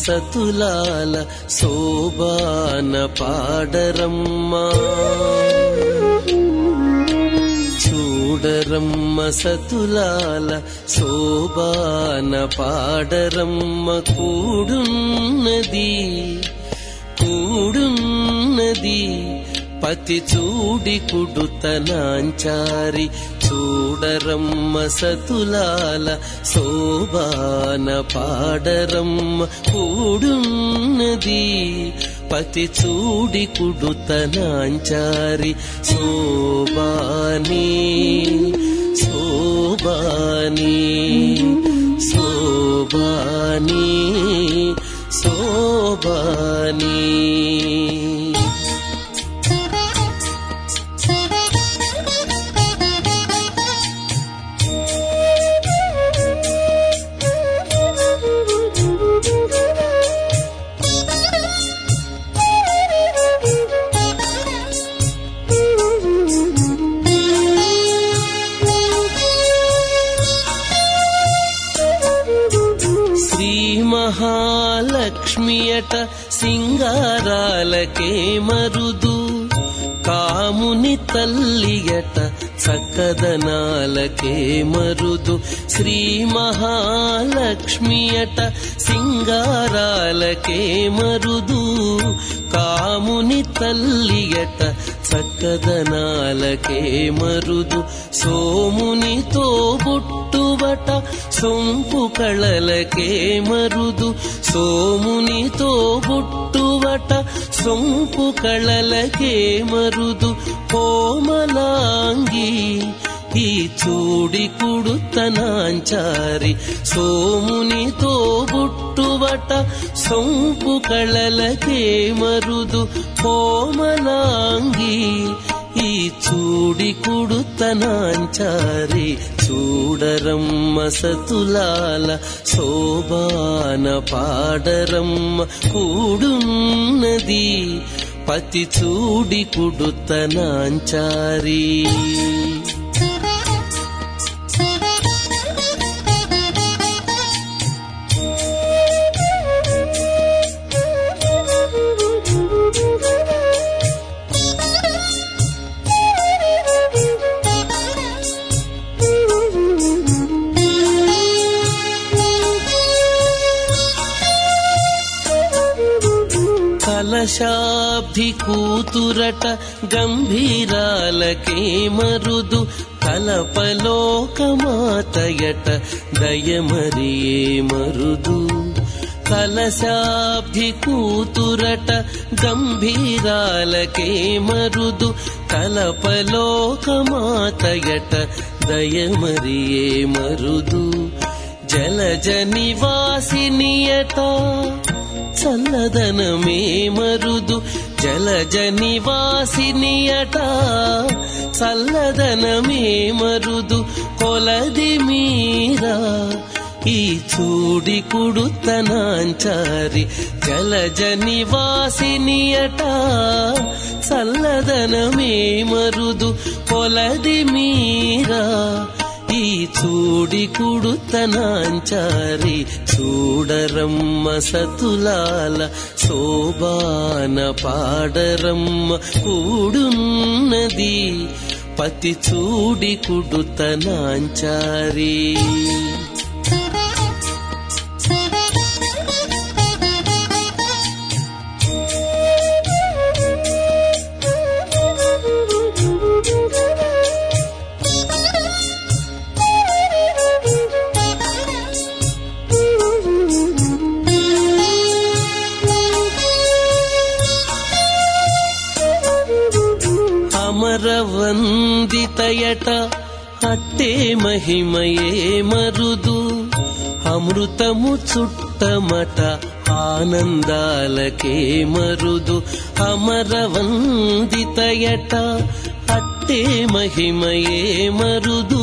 సతులాల శోభాన పాడరమ్మా చూడరమ్మ సతులాల శోభాన పాడరమ్మ కూడున్నది కూడున్నది పతి చూడి కుడుతనాంచారి చూడరమ్మ సతులాల శోభాన పాడరమ్మ కూడున్నది పతి చూడి కుడుతనాంచారి శోభాని శోభాని శోభాని శోభాని శ్రీ మహాలక్ష్మియట సింగారాలకే మరుదు కాముని తల్లియట చక్కదనాలకే మరుదు శ్రీ మహాలక్ష్మియట సింగారాలకే మరుదు కాముని తల్లియట చక్కదనాలకే మరుదు సోమునితో బుట్టుబట సొంపు కళలకే మరుదు సోమునితో బుట్టుబట సొంపు కళలకే మరుదు కోమలాంగి ఈ చూడి కుడుతనాంచారి సోమునితో బుట్టుబట సొంపు కళలకే మరుదు కోమలాంగి ఈ చూడి కుడుతనాంచారి చూడరమ్మ సతులాల శోభాన పాడరమ్మ కూడున్నది పతి చూడి కుడుతనాంచారి కలశాబ్ది కూతురట గంభీరాలకే మరుదు కలపలోకమాతయట దయమరియే మరుదు కలశాబ్ది కూతురట గంభీరాలకే మరుదు కలపలోకమాతయట దయమరియే మరుదు జలజ నివాసినియట చల్లదనమే మరుదు జలజ నివాసినియట చల్లదనమే మరుదు కొలది మీరా ఈ చూడి కుడుతనాంచారి జలజ నివాసినియట చల్లదనమే మరుదు కొలది మీరా ఈ చూడి కుడుతనాంచారి చూడరమ్మ సతులాల శోభాన పాడరమ్మ కూడున్నది పతి చూడి కుడుతనాంచారి అమరవందితయట అట్టే మహిమయే మరుదు అమృతము చుట్టమట ఆనందాలకే మరుదు అమరవందితయట అట్టే మహిమయే మరుదు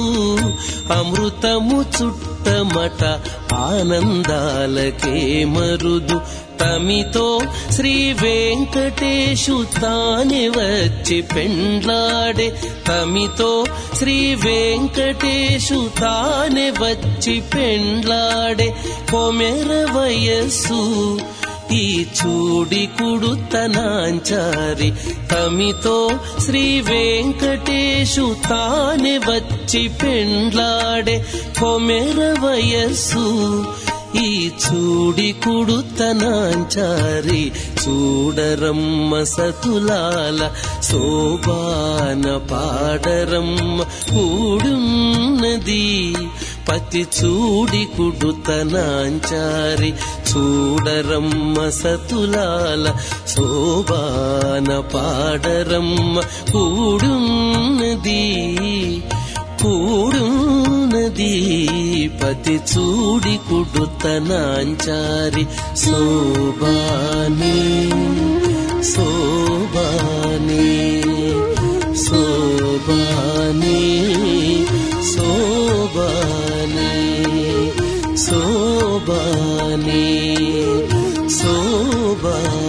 అమృతము చుట్టమట ఆనందాలకే మరుదు తమితో శ్రీ వెంకటేశు తానే వచ్చి పెండ్లాడే తమితో శ్రీ వెంకటేశు తానే వచ్చి పెండ్లాడే కొమెర వయస్సు ఈ చూడి కుడుతనాంచారి తమితో శ్రీ వెంకటేశు తానే వచ్చి పెండ్లాడే కొమెర వయస్సు ఈ చూడి కుడుతనాంచారి చూడరమ్మ సతులాల శోభాన పాడరమ్మ కూడున్నది పతి చూడి కుడుతనాంచారి చూడరమ్మ సతులాల శోభాన పాడరమ్మ కూడున్నది కూడున్నది పతి చూడి కుడుతనాంచారి శోభాని శోభాని శోభాని శోభాని శోభాని శోభాని